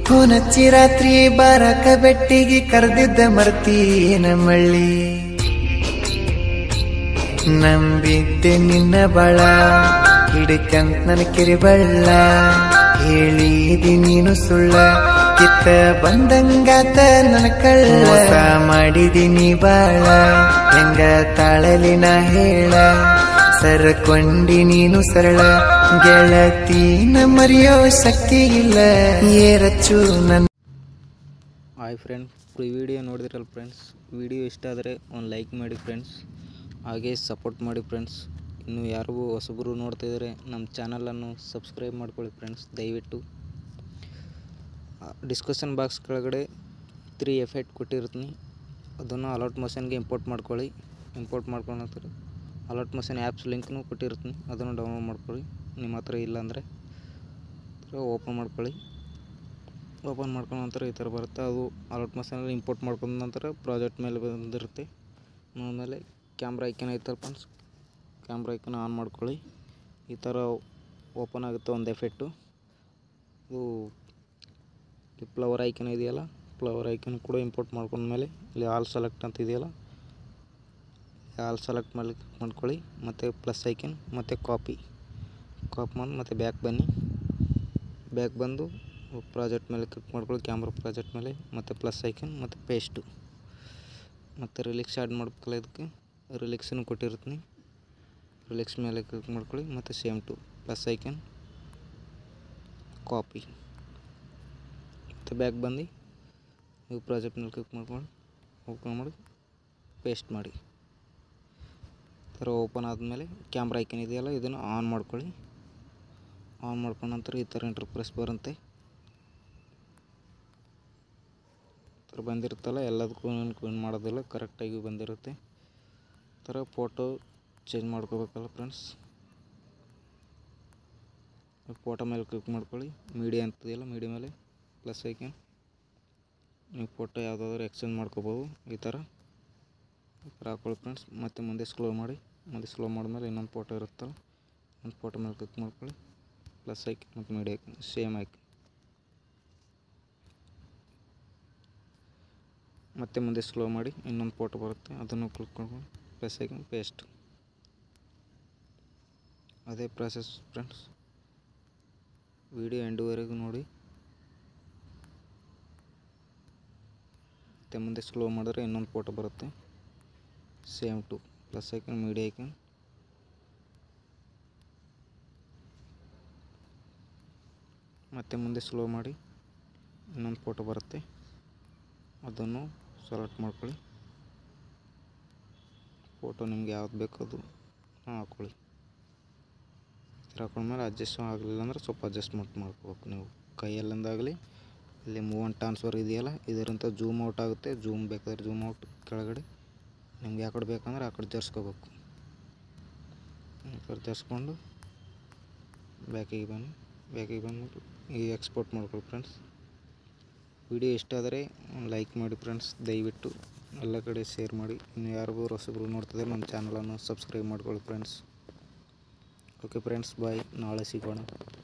phone ಹಚ್ಚಿ ರಾತ್ರಿ ಬಾರಕ ಬೆಟ್ಟಿಗೆ ಕರೆದಿದ್ದ ಮರ್ತಿ ಮಳ್ಳಿ ನಂಬಿದ್ದೆ ನಿನ್ನ ಬಳ ಹಿಡ್ಕಂತ ನನ್ ಕಿರಿಬಳ್ಳ ಹೇಳಿದಿ ನೀನು ಸುಳ್ಳ ಕಿತ್ತ ಬಂದಂಗಾತ ನನ್ನ ಕಳ್ಳ ಮೋಸ ಮಾಡಿದಿನಿ ಬಾಳ ಹೆಂಗ ತಾಳಲಿ ನಾ ಹೇಳ ಸರಕೊಂಡಿ ನೀನು ಸರಳ ಗೆಳತಿನ ಮರೆಯೋ ಶಕ್ತಿ ಇಲ್ಲ ಏರಚ್ಚು ನನ್ನ ಹಾಯ್ ಫ್ರೆಂಡ್ಸ್ ಈ ವಿಡಿಯೋ ನೋಡಿದ್ರಲ್ಲ ಫ್ರೆಂಡ್ಸ್ ವಿಡಿಯೋ ಇಷ್ಟ ಆದರೆ ಒಂದು ಲೈಕ್ ಮಾಡಿ ಫ್ರೆಂಡ್ಸ್ ಹಾಗೆ ಸಪೋರ್ಟ್ ಮಾಡಿ ಫ್ರೆಂಡ್ಸ್ ಇನ್ನು ಯಾರಿಗೂ ಹೊಸಬರು ನೋಡ್ತಿದ್ದಾರೆ ನಮ್ಮ ಚಾನಲನ್ನು ಸಬ್ಸ್ಕ್ರೈಬ್ ಮಾಡ್ಕೊಳ್ಳಿ ಫ್ರೆಂಡ್ಸ್ ದಯವಿಟ್ಟು ಡಿಸ್ಕಷನ್ ಬಾಕ್ಸ್ ಕೆಳಗಡೆ ತ್ರೀ ಎಫೆಕ್ಟ್ ಕೊಟ್ಟಿರ್ತೀನಿ ಅದನ್ನು ಅಲರ್ಟ್ ಮಷನ್ಗೆ ಇಂಪೋರ್ಟ್ ಮಾಡ್ಕೊಳ್ಳಿ ಇಂಪೋರ್ಟ್ ಮಾಡ್ಕೊಂಡ ನಂತರ ಅಲರ್ಟ್ ಮಷನ್ ಆ್ಯಪ್ಸ್ ಲಿಂಕ್ನು ಕೊಟ್ಟಿರ್ತೀನಿ ಅದನ್ನು ಡೌನ್ಲೋಡ್ ಮಾಡ್ಕೊಳ್ಳಿ ನಿಮ್ಮ ಹತ್ರ ಇಲ್ಲ ಅಂದರೆ ಓಪನ್ ಮಾಡ್ಕೊಳ್ಳಿ ಓಪನ್ ಮಾಡ್ಕೊಂಡ ನಂತರ ಈ ಥರ ಬರುತ್ತೆ ಅದು ಅಲರ್ಟ್ ಮಷನಲ್ಲಿ ಇಂಪೋರ್ಟ್ ಮಾಡ್ಕೊಂಡ ನಂತರ ಪ್ರಾಜೆಕ್ಟ್ ಮೇಲೆ ಬಂದಿರುತ್ತೆ ಆಮೇಲೆ ಕ್ಯಾಮ್ರಾ ಐಕನ್ ಐತಲ್ಲ ಫ್ರೆಂಡ್ಸ್ ಕ್ಯಾಮ್ರಾ ಐಕನ್ ಆನ್ ಮಾಡ್ಕೊಳ್ಳಿ ಈ ಥರ ಓಪನ್ ಆಗುತ್ತೆ ಒಂದು ಎಫೆಕ್ಟು ಇದು ಈ ಫ್ಲವರ್ ಐಕನ್ ಇದೆಯಲ್ಲ ಫ್ಲವರ್ ಐಕನ್ ಕೂಡ ಇಂಪೋರ್ಟ್ ಮಾಡ್ಕೊಂಡ್ಮೇಲೆ ಇಲ್ಲಿ ಆಲ್ ಸೆಲೆಕ್ಟ್ ಅಂತ ಇದೆಯಲ್ಲ ಆಲ್ ಸೆಲೆಕ್ಟ್ ಮಾಡಿ ಮಾಡ್ಕೊಳ್ಳಿ ಮತ್ತು ಪ್ಲಸ್ ಐಕನ್ ಮತ್ತು ಕಾಪಿ ಕಾಪಿ ಮಾಡಿ ಮತ್ತು ಬ್ಯಾಕ್ ಬನ್ನಿ ಬ್ಯಾಕ್ ಬಂದು ಪ್ರಾಜೆಕ್ಟ್ ಮೇಲೆ ಕ್ಲಿಕ್ ಮಾಡ್ಕೊಳ್ಳಿ ಕ್ಯಾಮ್ರಾ ಪ್ರಾಜೆಕ್ಟ್ ಮೇಲೆ ಮತ್ತು ಪ್ಲಸ್ ಐಕನ್ ಮತ್ತು ಪೇಸ್ಟು ಮತ್ತು ರಿಲಿಕ್ಸ್ ಆ್ಯಡ್ ಮಾಡ್ಬೇಕಲ್ಲ ಇದಕ್ಕೆ ರಿಲಿಕ್ಸನ್ನು ಕೊಟ್ಟಿರ್ತೀನಿ ರಿಲಿಕ್ಸ್ ಮೇಲೆ ಕ್ಲಿಕ್ ಮಾಡ್ಕೊಳ್ಳಿ ಮತ್ತು same to plus icon copy ಮತ್ತು ಬ್ಯಾಕ್ ಬಂದು ನೀವು ಪ್ರಾಜೆಕ್ಟ್ ಮೇಲೆ ಕ್ಲಿಕ್ ಮಾಡ್ಕೊಂಡು ಓಪನ್ ಮಾಡಿ ಪೇಸ್ಟ್ ಮಾಡಿ ಈ ಥರ ಓಪನ್ ಆದಮೇಲೆ ಕ್ಯಾಮ್ರಾ ಐಕನ್ ಇದೆಯಲ್ಲ ಇದನ್ನು ಆನ್ ಮಾಡ್ಕೊಳ್ಳಿ ಆನ್ ಮಾಡ್ಕೊಂಡ ನಂತರ ಈ ಥರ ಇಂಟರ್ಪ್ರೆಸ್ ಬರುತ್ತೆ ಈ ಥರ ಬಂದಿರುತ್ತಲ್ಲ ಎಲ್ಲದಕ್ಕೂ ಏನು ಮಾಡೋದಿಲ್ಲ ಕರೆಕ್ಟಾಗಿ ಬಂದಿರುತ್ತೆ ಈ ಥರ ಫೋಟೋ ಚೇಂಜ್ ಮಾಡ್ಕೋಬೇಕಲ್ಲ ಫ್ರೆಂಡ್ಸ್ ಫೋಟೋ ಮೇಲೆ ಕ್ಲಿಕ್ ಮಾಡ್ಕೊಳ್ಳಿ ಮೀಡಿಯಾ ಅಂತದೆಯಲ್ಲ ಮೀಡಿಯಾ ಮೇಲೆ ಪ್ಲಸ್ ಐಕನ್ ನೀವು ಫೋಟೋ ಯಾವುದಾದ್ರೂ ಎಕ್ಸ್ಚೇಂಜ್ ಮಾಡ್ಕೋಬೋದು ಈ ಥರ ಈ ಥರ ಹಾಕೊಳ್ಳಿ ಫ್ರೆಂಡ್ಸ್ ಮತ್ತೆ ಮುಂದೆ ಸ್ಲೋ ಮಾಡಿ ಮುಂದೆ ಸ್ಲೋ ಮಾಡಿದ್ಮೇಲೆ ಇನ್ನೊಂದು ಫೋಟೋ ಇರುತ್ತಲ್ಲ ಒಂದು ಫೋಟೋ ಮೇಲೆ ಕ್ಲಿಕ್ ಮಾಡ್ಕೊಳ್ಳಿ ಪ್ಲಸ್ ಐಕನ್ ಮತ್ತು ಮೀಡಿಯಾ ಐಕನ್ ಸೇಮ್ ಐಕನ್ ಮತ್ತೆ ಮುಂದೆ ಸ್ಲೋ ಮಾಡಿ ಇನ್ನೊಂದು ಫೋಟೋ ಬರುತ್ತೆ ಅದನ್ನು ಕ್ಲಿಕ್ ಮಾಡ್ಕೊಂಡು ಪ್ಲಸ್ ಐಕನ್ ಪೇಸ್ಟ್ ಅದೇ ಪ್ರಾಸೆಸ್ ಫ್ರೆಂಡ್ಸ್ ವಿಡಿಯೋ ಎಂಡುವರೆಗೂ ನೋಡಿ ಮತ್ತೆ ಮುಂದೆ ಸ್ಲೋ ಮಾಡಿದ್ರೆ ಇನ್ನೊಂದು ಫೋಟೋ ಬರುತ್ತೆ same to plus icon media icon ಮತ್ತೆ ಮುಂದೆ ಸ್ಲೋ ಮಾಡಿ ಇನ್ನೊಂದು ಫೋಟೋ ಬರುತ್ತೆ ಅದನ್ನು ಸೆಲೆಕ್ಟ್ ಮಾಡ್ಕೊಳ್ಳಿ ಫೋಟೋ ನಿಮ್ಗೆ ಯಾವ್ದು ಬೇಕೋ ಅದು ಹಾಕ್ಕೊಳ್ಳಿ ಈ ಥರ ಹಾಕೊಂಡ್ಮೇಲೆ ಅಡ್ಜಸ್ಟ್ ಆಗಲಿಲ್ಲ ಅಂದ್ರೆ ಸ್ವಲ್ಪ ಅಡ್ಜಸ್ಟ್ಮೆಂಟ್ ಮಾಡ್ಕೋಬೇಕು ನೀವು ಕೈಯಲ್ಲಿಂದಾಗಲಿ ಇಲ್ಲಿ ಮೂವ್ ಆ್ಯಂಡ್ ಟ್ರಾನ್ಸ್ಫರ್ ಇದೆಯಲ್ಲ ಇದರಿಂದ ಜೂಮ್ ಔಟ್ ಆಗುತ್ತೆ ಜೂಮ್ ಬೇಕಾದ್ರೆ ಜೂಮ್ ಔಟ್ ಕೆಳಗಡೆ ನಿಮ್ಗೆ ಯಾವ ಕಡೆ ಬೇಕಂದ್ರೆ ಆ ಕಡೆ ಜರ್ಸ್ಕೋಬೇಕು ಈ ಕಡೆ ಜರ್ಸ್ಕೊಂಡು ಬ್ಯಾಕಿಗೆ ಬನ್ನಿ ಬ್ಯಾಕಿಗೆ ಬಂದ್ಬಿಟ್ಟು ಈಗ ಎಕ್ಸ್ಪೋರ್ಟ್ ಮಾಡ್ಕೊಳ್ಳಿ ಫ್ರೆಂಡ್ಸ್ ವಿಡಿಯೋ ಇಷ್ಟ ಆದರೆ ಲೈಕ್ ಮಾಡಿ ಫ್ರೆಂಡ್ಸ್ ದಯವಿಟ್ಟು ಎಲ್ಲ ಕಡೆ ಶೇರ್ ಮಾಡಿ ಇನ್ನು ಯಾರಿಗೂ ಹೊಸಬ್ರು ನೋಡ್ತಿದ್ದಾರೆ ನಮ್ಮ ಚಾನಲನ್ನು ಸಬ್ಸ್ಕ್ರೈಬ್ ಮಾಡ್ಕೊಳ್ಳಿ ಫ್ರೆಂಡ್ಸ್ ಓಕೆ ಫ್ರೆಂಡ್ಸ್ ಬಾಯ್ ನಾಳೆ ಸಿಗೋಣ